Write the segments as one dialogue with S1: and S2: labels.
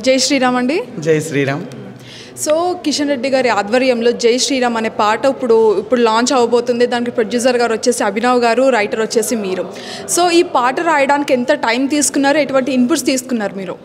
S1: జై శ్రీరామ్ అండి
S2: జై శ్రీరామ్
S1: సో కిషన్ రెడ్డి గారి ఆధ్వర్యంలో జై శ్రీరామ్ అనే పాట ఇప్పుడు ఇప్పుడు లాంచ్ అవ్వబోతుంది దానికి ప్రొడ్యూసర్ గారు వచ్చేసి అభినవ్ గారు రైటర్ వచ్చేసి మీరు సో ఈ పాట రాయడానికి ఎంత టైం తీసుకున్నారు ఎటువంటి ఇన్పుట్స్ తీసుకున్నారు మీరు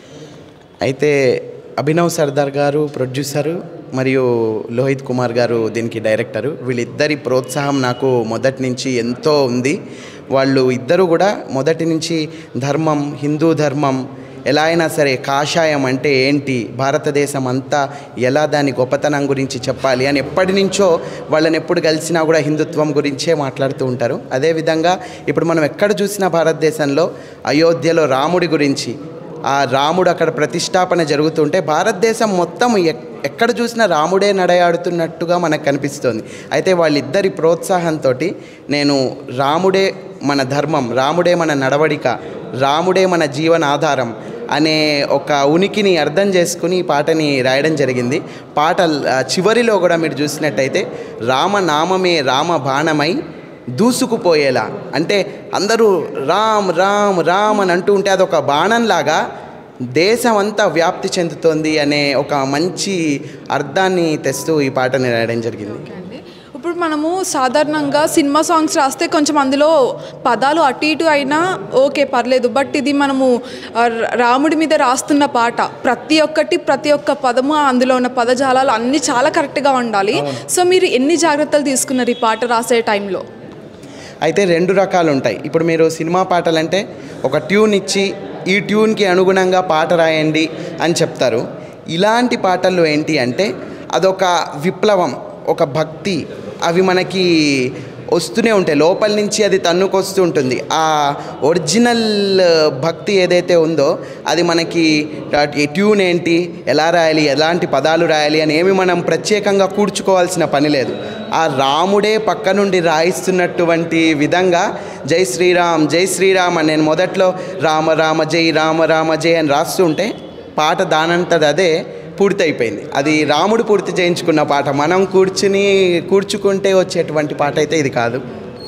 S2: అయితే అభినవ్ సర్దార్ గారు ప్రొడ్యూసరు మరియు లోహిత్ కుమార్ గారు దీనికి డైరెక్టరు వీళ్ళిద్దరి ప్రోత్సాహం నాకు మొదటి నుంచి ఎంతో ఉంది వాళ్ళు ఇద్దరు కూడా మొదటి నుంచి ధర్మం హిందూ ధర్మం ఎలా అయినా సరే కాషాయం అంటే ఏంటి భారతదేశం అంతా ఎలా దాని గొప్పతనం గురించి చెప్పాలి అని ఎప్పటి నుంచో వాళ్ళని ఎప్పుడు కలిసినా కూడా హిందుత్వం గురించే మాట్లాడుతూ ఉంటారు అదేవిధంగా ఇప్పుడు మనం ఎక్కడ చూసినా భారతదేశంలో అయోధ్యలో రాముడి గురించి ఆ రాముడు అక్కడ ప్రతిష్టాపన జరుగుతుంటే భారతదేశం మొత్తం ఎక్- ఎక్కడ చూసినా రాముడే నడయాడుతున్నట్టుగా మనకు కనిపిస్తుంది అయితే వాళ్ళిద్దరి ప్రోత్సాహంతో నేను రాముడే మన ధర్మం రాముడే మన నడవడిక రాముడే మన జీవన ఆధారం అనే ఒక ఉనికిని అర్థం చేసుకుని ఈ పాటని రాయడం జరిగింది పాట ఆ, చివరిలో కూడా మీరు చూసినట్టయితే రామనామమే రామ బాణమై దూసుకుపోయేలా అంటే అందరూ రామ్ రామ్ రామ్ అని అంటూ ఉంటే అదొక బాణంలాగా దేశం అంతా వ్యాప్తి చెందుతోంది అనే ఒక మంచి అర్థాన్ని తెస్తూ ఈ పాటని రాయడం జరిగింది
S1: ఇప్పుడు మనము సాధారణంగా సినిమా సాంగ్స్ రాస్తే కొంచెం అందులో పదాలు అటు ఇటు అయినా ఓకే పర్లేదు బట్ ఇది మనము ఆ, ర- రాముడి మీద రాస్తున్న పాట ప్రతి ఒక్కటి ప్రతి ఒక్క పదము అందులో ఉన్న పదజాలాలు అన్నీ చాలా కరెక్ట్గా ఉండాలి సో మీరు ఎన్ని జాగ్రత్తలు తీసుకున్నారు ఈ పాట రాసే టైంలో
S2: అయితే రెండు రకాలు ఉంటాయి ఇప్పుడు మీరు సినిమా పాటలు అంటే ఒక ట్యూన్ ఇచ్చి ఈ ట్యూన్కి అనుగుణంగా పాట రాయండి అని చెప్తారు ఇలాంటి పాటల్లో ఏంటి అంటే అదొక విప్లవం ఒక భక్తి అవి మనకి వస్తూనే ఉంటాయి లోపల నుంచి అది తన్నుకొస్తూ ఉంటుంది ఆ ఒరిజినల్ భక్తి ఏదైతే ఉందో అది మనకి ఆ- ఈ ట్యూన్ ఏంటి ఎలా రాయాలి ఎలాంటి పదాలు రాయాలి అని ఏమి మనం ప్రత్యేకంగా కూర్చుకోవాల్సిన పని లేదు ఆ రాముడే పక్క నుండి రాయిస్తున్నటువంటి విధంగా జై శ్రీరామ్ జై శ్రీరామ్ అని నేను మొదట్లో రామ రామ జై రామ రామ జై అని రాస్తుంటే పాట దానంతది అదే పూర్తయిపోయింది అది రాముడు పూర్తి చేయించుకున్న పాట మనం కూర్చుని కూర్చుకుంటే వచ్చేటువంటి పాట అయితే ఇది కాదు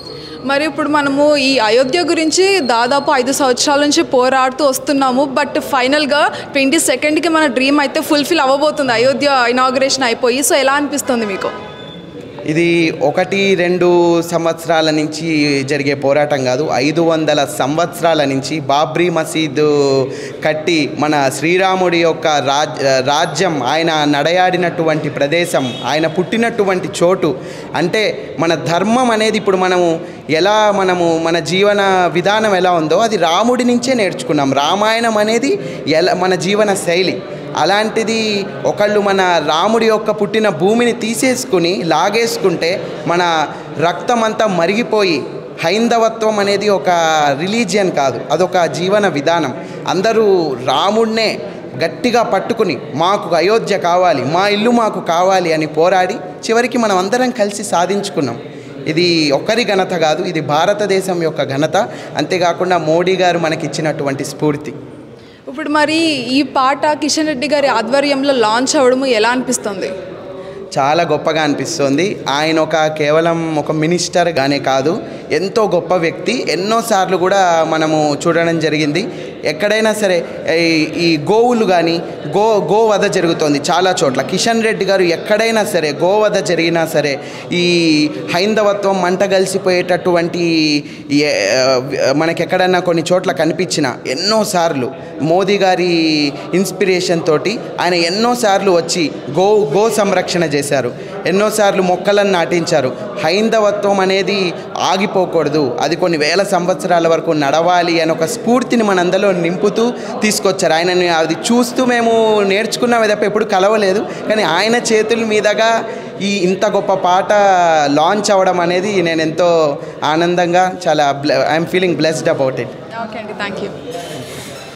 S1: మరి ఇప్పుడు మనము ఈ అయోధ్య గురించి దాదాపు ఐదు సంవత్సరాల నుంచి పోరాడుతూ వస్తున్నాము బట్ ఫైనల్గా ట్వంటీ సెకండ్కి మన డ్రీమ్ అయితే ఫుల్ఫిల్ అవ్వబోతుంది అయోధ్య ఇనాగ్రేషన్ అయిపోయి సో ఎలా అనిపిస్తుంది మీకు
S2: ఇది ఒకటి రెండు సంవత్సరాల నుంచి జరిగే పోరాటం కాదు ఐదు వందల సంవత్సరాల నుంచి బాబ్రీ మసీదు కట్టి మన శ్రీరాముడి యొక్క రాజ్ రాజ్యం ఆయన నడయాడినటువంటి ప్రదేశం ఆయన పుట్టినటువంటి చోటు అంటే మన ధర్మం అనేది ఇప్పుడు మనము ఎలా మనము మన జీవన విధానం ఎలా ఉందో అది రాముడి నుంచే నేర్చుకున్నాం రామాయణం అనేది ఎలా మన జీవన శైలి అలాంటిది ఒకళ్ళు మన రాముడి యొక్క పుట్టిన భూమిని తీసేసుకుని లాగేసుకుంటే మన రక్తం అంతా మరిగిపోయి హైందవత్వం అనేది ఒక రిలీజియన్ కాదు అదొక జీవన విధానం అందరూ రాముడినే గట్టిగా పట్టుకుని మాకు అయోధ్య కావాలి మా ఇల్లు మాకు కావాలి అని పోరాడి చివరికి మనం అందరం కలిసి సాధించుకున్నాం ఇది ఒక్కరి ఘనత కాదు ఇది భారతదేశం యొక్క ఘనత అంతేకాకుండా మోడీ గారు మనకిచ్చినటువంటి స్ఫూర్తి
S1: ఇప్పుడు మరి ఈ పాట కిషన్ రెడ్డి గారి ఆధ్వర్యంలో లాంచ్ అవ్వడము ఎలా అనిపిస్తుంది
S2: చాలా గొప్పగా అనిపిస్తుంది ఆయన ఒక కేవలం ఒక మినిస్టర్గానే కాదు ఎంతో గొప్ప వ్యక్తి ఎన్నోసార్లు కూడా మనము చూడడం జరిగింది ఎక్కడైనా సరే ఈ- ఈ గోవులు కానీ గో గోవధ జరుగుతోంది చాలా చోట్ల కిషన్ రెడ్డి గారు ఎక్కడైనా సరే గోవధ జరిగినా సరే ఈ హైందవత్వం మంట కలిసిపోయేటటువంటి ఏ- మనకి ఎక్కడన్నా కొన్ని చోట్ల కనిపించిన ఎన్నోసార్లు మోదీ గారి ఇన్స్పిరేషన్ తోటి ఆయన ఎన్నోసార్లు వచ్చి గో గో సంరక్షణ చేశారు ఎన్నోసార్లు మొక్కలను నాటించారు హైందవత్వం అనేది ఆగిపోకూడదు అది కొన్ని వేల సంవత్సరాల వరకు నడవాలి అని ఒక స్ఫూర్తిని మనందరిలో నింపుతూ తీసుకొచ్చారు ఆయనని అది చూస్తూ మేము నేర్చుకున్నామే తప్ప ఎప్పుడు కలవలేదు కానీ ఆయన చేతుల మీదుగా ఈ ఇంత గొప్ప పాట లాంచ్ అవ్వడం అనేది నేను ఎంతో ఆనందంగా చాలా I'm feeling blessed about it
S1: okay అండి థ్యాంక్ యూ